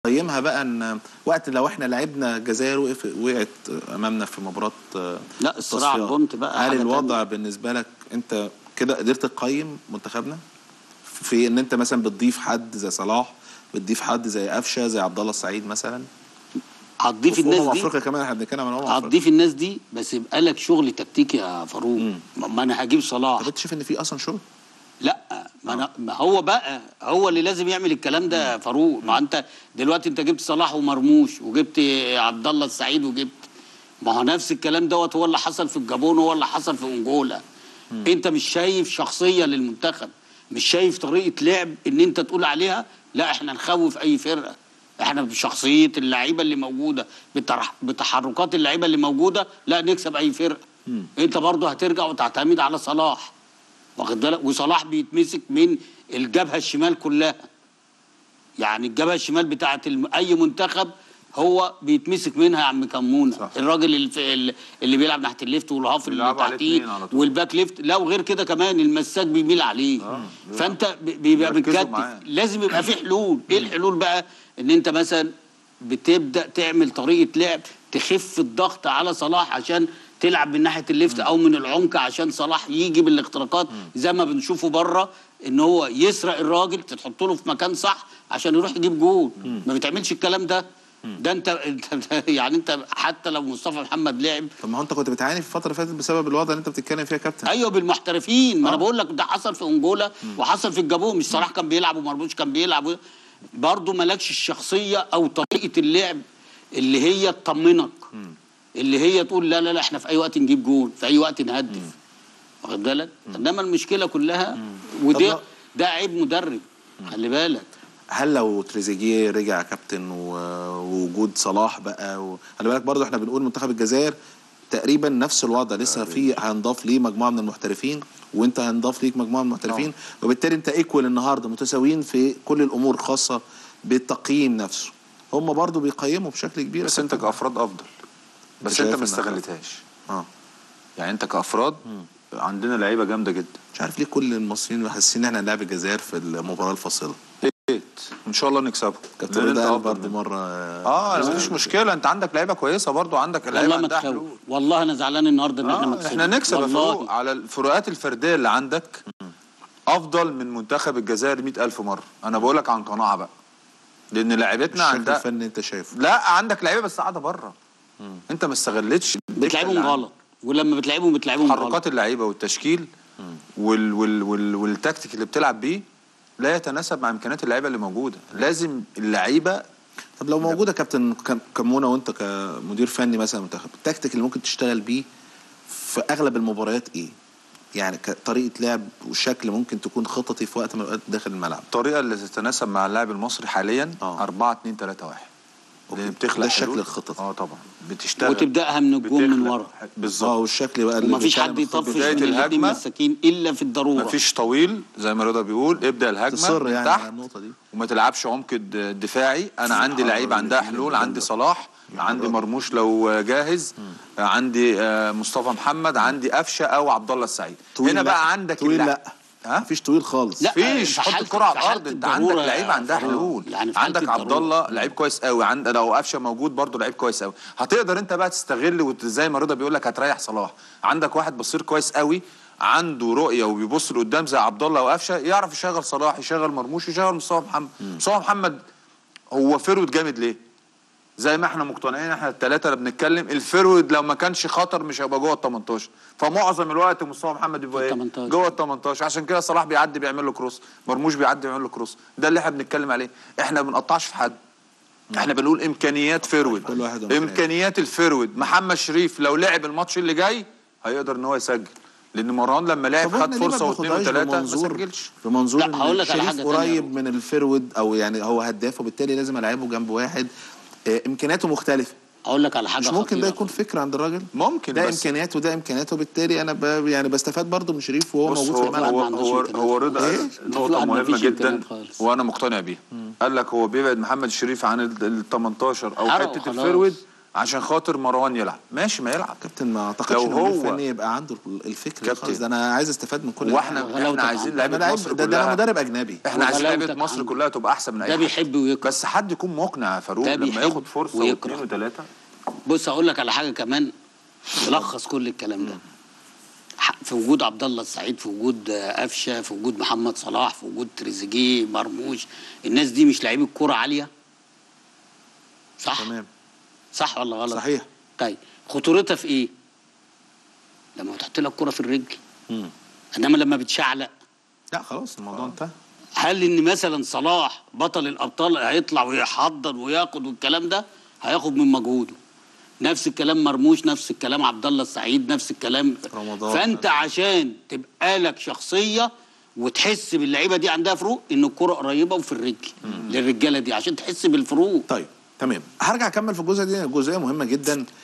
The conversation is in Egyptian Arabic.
قيمها بقى ان وقت لو احنا لعبنا الجزائر وقف وقعت امامنا في مباراه آه، لا، الصراع التصفيات. البونت بقى هل حاجة الوضع تانية. بالنسبه لك انت كده قدرت تقيم منتخبنا في ان انت مثلا بتضيف حد زي صلاح بتضيف حد زي قفشه زي عبد الله السعيد مثلا هتضيف وفي الناس امم دي افريقيا كمان احنا بنتكلم عن امم افريقيا هتضيف الناس دي بس يبقى لك شغل تكتيكي يا فاروق مم. ما انا هجيب صلاح طب انت شايف ان في اصلا شغل لا ما, أنا ما هو بقى هو اللي لازم يعمل الكلام ده يا فاروق ما انت دلوقتي انت جبت صلاح ومرموش وجبت عبد الله السعيد وجبت ما هو نفس الكلام دوت هو اللي حصل في الجابون هو اللي حصل في انجولا انت مش شايف شخصيه للمنتخب مش شايف طريقه لعب ان انت تقول عليها لا احنا نخوف اي فرقه احنا بشخصيه اللعيبه اللي موجوده بترح- بتحركات اللعيبه اللي موجوده لا نكسب اي فرقه انت برضه هترجع وتعتمد على صلاح واخد بالك وصلاح بيتمسك من الجبهه الشمال كلها يعني الجبهه الشمال بتاعت الم... اي منتخب هو بيتمسك منها يا عم كمونه صح. الراجل اللي, في... اللي بيلعب ناحيه الليفت والهاف اللي بيلعبوا عليه تحتيه اتنين على طول. والباك ليفت لا وغير كده كمان المساك بيميل عليه آه. فانت ب- بيبقى بيركزوا متكتف معاه. لازم يبقى في حلول ايه الحلول بقى ان انت مثلا بتبدا تعمل طريقه لعب تخف الضغط على صلاح عشان تلعب من ناحيه الليفت او من العمق عشان صلاح يجي بالاختراقات زي ما بنشوفه بره ان هو يسرق الراجل تحط له في مكان صح عشان يروح يجيب جول ما بتعملش الكلام ده ده انت انت يعني انت حتى لو مصطفى محمد لعب طب ما هو انت كنت بتعاني في الفتره اللي فاتت بسبب الوضع اللي انت بتتكلم فيها يا كابتن ايوه بالمحترفين ما انا آه. بقول لك ده حصل في انجولا وحصل في الجابون مش صلاح كان بيلعب ومرموش كان بيلعب برضه مالكش الشخصيه او طريقه اللعب اللي هي تطمنك اللي هي تقول لا لا لا احنا في اي وقت نجيب جول في اي وقت نهدف واخد بالك انما المشكله كلها وده طب ده عيب مدرب خلي بالك هل لو تريزيجيه رجع يا كابتن و- ووجود صلاح بقى و... خلي بالك برضه احنا بنقول منتخب الجزائر تقريبا نفس الوضع لسه في هنضاف ليه مجموعه من المحترفين وانت هنضاف ليك مجموعه من المحترفين وبالتالي انت ايكوال النهارده متساويين في كل الامور خاصه بالتقييم نفسه هم برضه بيقيموا بشكل كبير يا بس انت كابتن. كافراد افضل بس شايف انت ما إنك- استغلتهاش اه يعني انت كافراد عندنا لعيبه جامده جدا مش عارف ليه كل المصريين حاسين ان احنا هنلعب الجزائر في المباراه الفاصله ليت ان شاء الله نكسبه كابتن لأن رضا انت قال أفضل برضه منه. مره اه لا مفيش مشكله انت عندك لعيبه كويسه برضو عندك والله اللعيبه ما عندها تخوف حلول والله انا زعلان النهارده ان احنا ما آه كسبناش احنا نكسب يا والله. فاروق على الفروقات الفرديه اللي عندك افضل من منتخب الجزائر مئة ألف مره انا بقول لك عن قناعه بقى لان لعيبتنا الشكل عندها الفني انت شايفه لا عندك لعيبه بس قاعده بره انت ما استغلتش الدكة بتلعبهم اللي عندك. غلط ولما بتلعبهم بتلعبهم غلط تحركات اللعيبه والتشكيل وال وال وال والتكتيك اللي بتلعب بيه لا يتناسب مع امكانيات اللعيبه اللي موجوده لازم اللعيبه طب لو موجوده كابتن كم- كمونه وانت كمدير فني مثلا منتخب التكتيك اللي ممكن تشتغل بيه في اغلب المباريات ايه؟ يعني كطريقه لعب وشكل ممكن تكون خططي في وقت من الاوقات داخل الملعب الطريقه اللي تتناسب مع اللاعب المصري حاليا آه. 4 2 3 1 أوكي. لان بتخلق ده الشكل حلول. الخططي. اه طبعا بتشتغل وتبداها من الجون من بتخلق ورا اه بالظبط والشكل بقى اللي ومفيش بيتكلم حد الخطة يطفش بداية من الاثنين الهجمة. مساكين الا في الضروره مفيش طويل زي ما رضا بيقول ابدا الهجمه تصر من يعني على تحت النقطه دي وما تلعبش عمق الد- دفاعي انا عندي لعيبه عندها حلول عندي صلاح عندي مرموش لو جاهز عندي آه، مصطفى محمد عندي قفشه او عبد الله السعيد طويل هنا لا. بقى عندك طويل اللع- لا ها مفيش طويل خالص لا. فيش في حط حالة- الكرة على في حالة الارض انت عندك الضرورة لعيبه يا عندها فاروق. حلول يعني في حالة عندك عبد الضرورة. الله لعيب كويس قوي عند لو قفشه موجود برضه لعيب كويس قوي هتقدر انت بقى تستغل وت- زي ما رضا بيقول لك هتريح صلاح عندك واحد بصير كويس قوي عنده رؤيه وبيبص لقدام زي عبد الله وقفشه يعرف يشغل صلاح يشغل مرموش يشغل مصطفى محمد مصطفى محمد هو فرود جامد ليه زي ما احنا مقتنعين احنا الثلاثه اللي بنتكلم الفرود لو ما كانش خطر مش هيبقى جوه ال 18 فمعظم الوقت مصطفى محمد بيبقى ايه 18. جوه ال 18 عشان كده صلاح بيعدي بيعمل له كروس مرموش بيعدي بيعمل له كروس ده اللي احنا بنتكلم عليه احنا ما بنقطعش في حد احنا بنقول امكانيات فرود كل واحد وإمكانياته. امكانيات الفرود محمد شريف لو لعب الماتش اللي جاي هيقدر ان هو يسجل لان مروان لما لعب طب خد احنا ليه ما فرصه واثنين بناخدهاش وثلاثه ما بمنظور سجلش بمنظور لا، ان هقول لك على شريف حاجة تانية قريب يا من الفرود او يعني هو هداف وبالتالي لازم العبه جنب واحد آه، امكانياته مختلفه اقول لك على حاجه مش ممكن ده خطيرة. يكون فكره عند الراجل ممكن ده بس امكانياته وده امكانياته وبالتالي انا ب... يعني بستفاد برضه من شريف وهو بص موجود هو في الملعب هو ما عندوش هو, إمكانيات. هو رضا إيه؟ قال في نقطة واحد ما مهمة فيش جدا إمكانيات خالص. وأنا مقتنع بيها قال لك هو بيبعد محمد شريف عن ال 18 أو حرقه حتة خلاص. الفرود عشان خاطر مروان يلعب ماشي ما يلعب كابتن ما اعتقدش لو ان المدير هو- الفني يبقى عنده الفكر ده كابتن. خالص ده انا عايز استفاد من كل واحنا ده. وغلاوتك احنا عايزين عنده. لعيبه انا لعيب مصر ده, ده انا كلها مدرب اجنبي احنا عايزين لعيبه وغلاوتك مصر عنده. كلها تبقى احسن من اي ده حد بيحب ويكره بس حد يكون مقنع يا فاروق ده لما بيحب ياخد فرصه ويكره. واثنين وثلاثه بص اقول لك على حاجه كمان تلخص كل الكلام ده ح- في وجود عبد الله السعيد في وجود آه، قفشه في وجود محمد صلاح في وجود تريزيجيه مرموش الناس دي مش لعيبه كوره عاليه صح تمام صح ولا غلط صحيح طيب خطورتها في ايه لما تحط لك كوره في الرجل مم. انما لما بتشعلق لا خلاص الموضوع انتهى هل ان مثلا صلاح بطل الابطال هيطلع ويحضر وياخد والكلام ده هياخد من مجهوده نفس الكلام مرموش نفس الكلام عبد الله السعيد نفس الكلام رمضان. فانت عشان تبقى لك شخصيه وتحس باللعيبه دي عندها فروق ان الكره قريبه وفي الرجل للرجاله دي عشان تحس بالفروق طيب تمام هرجع اكمل في الجزء دي جزئيه مهمه جدا